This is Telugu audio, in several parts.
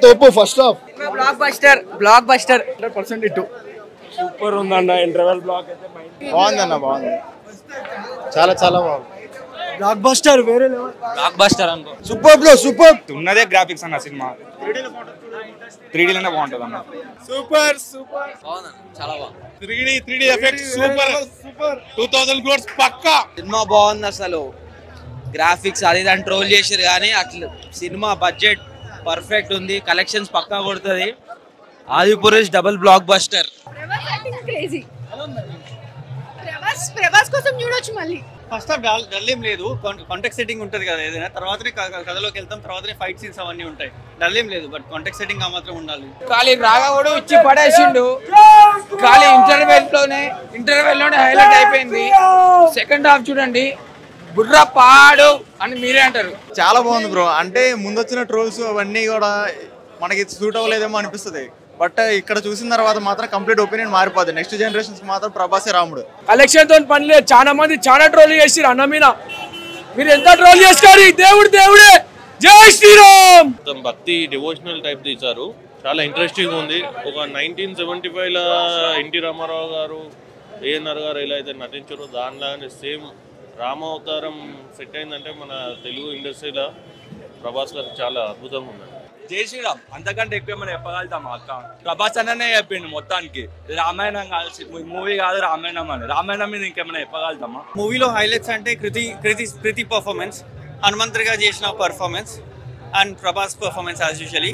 తోపు first half blockbuster blockbuster percent ఇటు సూపర్ ఉందన్న ఇంటర్వెల్ బ్లాక్ అయితే బాగుందన్న బాగుంది చాలా చాలా బాగుంది బ్లాక్ బస్టర్ వేరే లెవెల్ బ్లాక్ బస్టర్ అనుకో సూపర్ బ్రో సూపర్ ఉన్నదే గ్రాఫిక్స్ అన్న సినిమా త్రీ డీలోనే బాగుంటుంది అన్న సూపర్ సూపర్ చాలా బాగుంది three D three D effect super super two thousand crores పక్కా సినిమా బాగుంది అసలు గ్రాఫిక్స్ అది దాన్ని ట్రోల్ చేసారు కానీ అట్లా సినిమా బడ్జెట్ పర్ఫెక్ట్ ఉంది కలెక్షన్స్ పక్కా కొడుతుంది ఆది పురుష్ double blockbuster Prabhas acting crazy Prabhas Prabhas కోసం చూడొచ్చు మళ్ళీ ఫస్ట్ హాఫ్ డల్ ఏం లేదు కాంటాక్ట్ సెట్టింగ్ ఉంటుంది కదా ఏదైనా తర్వాతనే క- కథలోకి వెళ్తాం తర్వాతనే ఫైట్ సీన్స్ అవన్నీ ఉంటాయి డల్ ఏం లేదు బట్ కాంటాక్ట్ సెట్టింగ్ ఆ మాత్రం ఉండాలి ఖాళీ రాఘవుడు ఇచ్చి పడేసిండు ఖాళీ ఇంటర్వెల్ లోనే ఇంటర్వెల్ లోనే హైలైట్ అయిపోయింది సెకండ్ హాఫ్ చూడండి బుర్ర పాడు అని మీరే అంటారు చాలా బాగుంది బ్రో అంటే ముందు వచ్చిన ట్రోల్స్ అవన్నీ కూడా మనకి సూట్ అవ్వలేదేమో అనిపిస్తుంది బట్ ఇక్కడ చూసిన తర్వాత మాత్రం కంప్లీట్ ఒపీనియన్ మారిపోద్ది నెక్స్ట్ జనరేషన్స్ మాత్రం ప్రభాసే రాముడు కలెక్షన్ తో పని లేదు చాలా మంది చాలా ట్రోల్ చేసిరు అన్న మీద మీరు ఎంత ట్రోల్ చేస్తారు ఈ దేవుడు దేవుడే జై శ్రీరామ్ మొత్తం భక్తి డివోషనల్ టైప్ తీశారు చాలా ఇంట్రెస్టింగ్ ఉంది ఒక నైన్టీన్ సెవెంటీ ఫైవ్లో ఎన్టీ రామారావు గారు ఏఎన్ఆర్ గారు ఎలా అయితే నటించారో దానిలాగానే సేమ్ రామావతారం సెట్ అయిందంటే మన తెలుగు ఇండస్ట్రీలో ప్రభాస్ గారు చాలా అద్భుతంగా ఉంది జై శ్రీరామ్ అంతకంటే ఎక్కువ మనం చెప్పగలుగుతాం అక్క ప్రభాస్ అన్ననే చెప్పిండు మొత్తానికి ఇది రామాయణం కాదు మూవీ కాదు రామాయణం అని రామాయణం మీద ఇంకేమైనా చెప్పగలుగుతామా మూవీలో హైలైట్స్ అంటే కృతి కృతి కృతి పర్ఫార్మెన్స్ హనుమంత్ గారు చేసిన performance and Prabhas performance as usually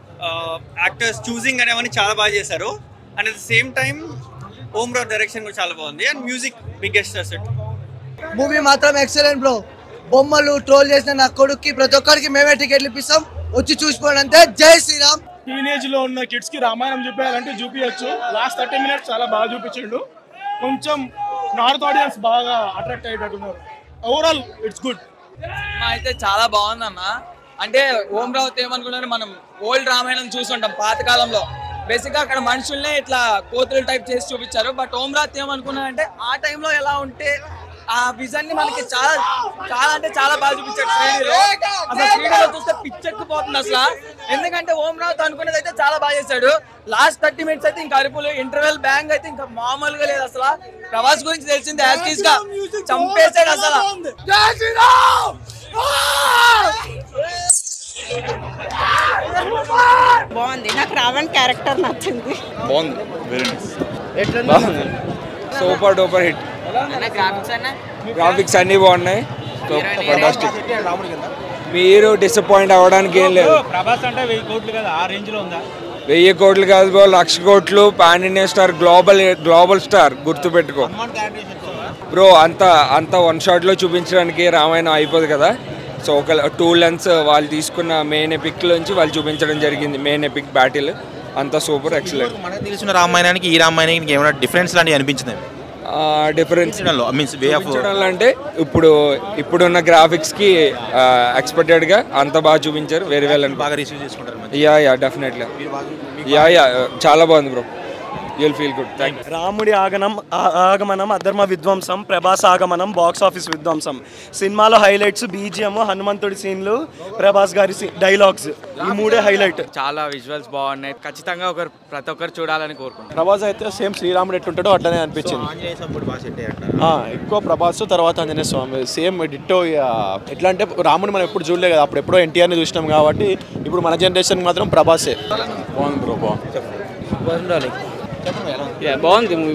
actors చూసింగ్ అనేవన్నీ చాలా బాగా చేశారు and at the same time Om Raut direction కూడా చాలా బాగుంది and music biggest asset movie మాత్రం ఎక్సలెంట్ బ్రో బొమ్మలు ట్రోల్ చేసిన నా కొడుక్కి ప్రతి ఒక్కరికి మేమే టికెట్లు ఇప్పిస్తాం వచ్చి చూసుకోండి అంతే జై శ్రీరామ్ టీనేజ్ లో ఉన్న కిడ్స్ కి రామాయణం చూపించాలంటే చూపించచ్చు లాస్ట్ థర్టీ మినిట్స్ చాలా బాగా చూపించిండు కొంచెం నార్త్ ఆడియన్స్ బాగా అట్రాక్ట్ అయ్యేటట్టున్నారు ఓవరాల్ ఇట్స్ గుడ్ అయితే చాలా బాగుందన్న అంటే ఓం రావుత్ ఏమనుకున్నారు మనం ఓల్డ్ రామాయణం చూసుంటాం పాతకాలంలో బేసిక్ గా అక్కడ మనుషుల్నే ఇట్లా కోతులు టైప్ చేసి చూపించారు బట్ ఓం రాత్ ఏమనుకున్నారంటే ఆ టైంలో ఎలా ఉంటే ఆ విజన్ ని మనకి చాలా చాలా అంటే చాలా బాగా చూపించాడు శ్రీడీలో అసలు శ్రీడీలో చూస్తే పిచ్చెక్కిపోతుంది అసలు ఎందుకంటే ఓం రావుత్ అనుకున్నది అయితే చాలా బాగా చేశాడు లాస్ట్ థర్టీ మినిట్స్ అయితే ఇంకా అరుపులు ఇంటర్వెల్ బ్యాంగ్ అయితే ఇంకా మామూలుగా లేదు అసలు ప్రభాస్ గురించి తెలిసింది యాజ్ గా చంపేశాడు అసలు జై శ్రీరామ్ బాగుంది నాకు రావణ్ క్యారెక్టర్ నచ్చింది బాగుంది very nice super duper hit graphics అన్న గ్రాఫిక్స్ అన్ని బాగున్నాయి ఫంటాస్టిక్ మీరు డిసప్పాయింట్ అవ్వడానికి ఏం లేదు ప్రభాస్ అంటే వెయ్యి కోట్లు కదా ఆ రేంజ్ లో ఉందా వెయ్యి కోట్లు కాదు బ్రో లక్ష కోట్లు pan Indian star global global star గుర్తుపెట్టుకో బ్రో అంత అంత వన్ షాట్లో చూపించడానికి రామాయణం అయిపోదు కదా సో ఒక టూ లెన్స్ వాళ్ళు తీసుకున్న మెయిన్ ఎపిక్ నుంచి వాళ్ళు చూపించడం జరిగింది మెయిన్ ఎపిక్ బ్యాటిల్ అంతా సూపర్ ఎక్సలెంట్ మనకు తెలిసిన రామాయణానికి ఈ రామాయణానికి ఏమైనా డిఫరెన్స్ లాంటివి అనిపించింది డిఫరెన్స్ మీన్స్ వే ఆఫ్ చూపించడం అంటే ఇప్పుడు ఇప్పుడున్న గ్రాఫిక్స్కి ఎక్స్పెక్టెడ్గా అంత బాగా చూపించారు వెరీ వెల్ అండ్ బాగా రిసీవ్ చేసుకుంటారు మంచిగా. Yeah yeah definitely yeah yeah చాలా బాగుంది bro you'll feel good thank రాముడి ఆగమనం ఆ- ఆగమనం అధర్మ విధ్వంసం ప్రభాస్ ఆగమనం బాక్స్ ఆఫీస్ విధ్వంసం సినిమాలో హైలైట్స్ బీజిఎం హనుమంతుడి సీన్లు ప్రభాస్ గారి డైలాగ్స్ ఈ మూడే హైలైట్ చాలా విజువల్స్ బాగున్నాయి ఖచ్చితంగా ఒకరు ప్రతి ఒక్కరు చూడాలని కోరుకుంటున్నాను ప్రభాస్ అయితే సేమ్ శ్రీరాముడు ఎట్లుంటాడో అట్లనే అనిపించింది ఆంజనేయ సపోర్ట్ బాగా సెట్ అయ్యారు ఆ, ఎక్కువ ప్రభాస్ తర్వాత ఆంజనేయ స్వామి సేమ్ డిట్టో ఇక ఎట్లా అంటే రాముని మనం ఎప్పుడు చూడలే కదా అప్పుడు ఎప్పుడో ఎన్టీఆర్ని చూసినాం కాబట్టి ఇప్పుడు మన జనరేషన్ మాత్రం ప్రభాసే బాగుంది బ్రో బాగుంది బాగుంది మూవీ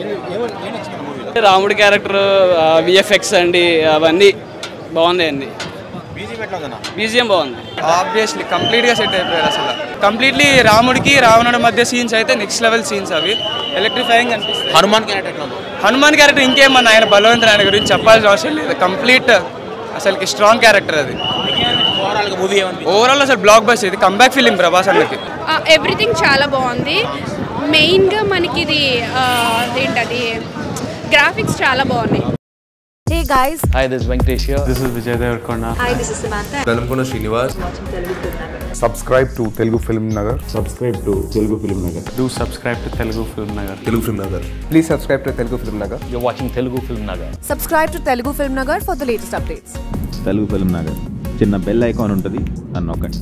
బాగుంది రాముడి క్యారెక్టర్ విఎఫ్ఎక్స్ అండి అవన్నీ బాగున్నాయి అండి బీజీ ఎట్లా ఉందన్న బీజిఎం బాగుంది ఆబ్వియస్లీ కంప్లీట్ గా సెట్ అయిపోయారు అసలు కంప్లీట్లీ రాముడికి రావణుడి మధ్య సీన్స్ అయితే నెక్స్ట్ లెవెల్ సీన్స్ అవి ఎలక్ట్రిఫైయింగ్ అనిపిస్తుంది హనుమాన్ క్యారెక్టర్ ఎట్లా ఉంది హనుమాన్ క్యారెక్టర్ ఇంకేమన్నా ఆయన బలవంతుడు ఆయన గురించి చెప్పాల్సిన అవసరం లేదు కంప్లీట్ అసలుకి స్ట్రాంగ్ క్యారెక్టర్ అది ఓవరాల్ గా మూవీ ఏమనిపించింది ఓవరాల్ అసలు బ్లాక్ బస్ ఇది కంబ్యాక్ ఫిలిం ప్రభాస్ అన్నకి ఎవ్రీథింగ్ చాలా బాగుంది మెయిన్గా మనకి ఇది ఆ, ఏంటది గ్రాఫిక్స్ చాలా బాగున్నాయి Hey guys, hi this Venkatesh this is Vijay Devarakonda hi, this is Samantha. Velankonda Srinivas subscribe to Telugu Film Nagar subscribe to Telugu Film Nagar do subscribe to Telugu Film Nagar Telugu Film Nagar please subscribe to Telugu Film Nagar you watching Telugu Film Nagar Subscribe to Telugu Film Nagar for the latest updates. Telugu Film Nagar చిన్న బెల్ ఐకాన్ ఉంటుంది అని నొక్కండి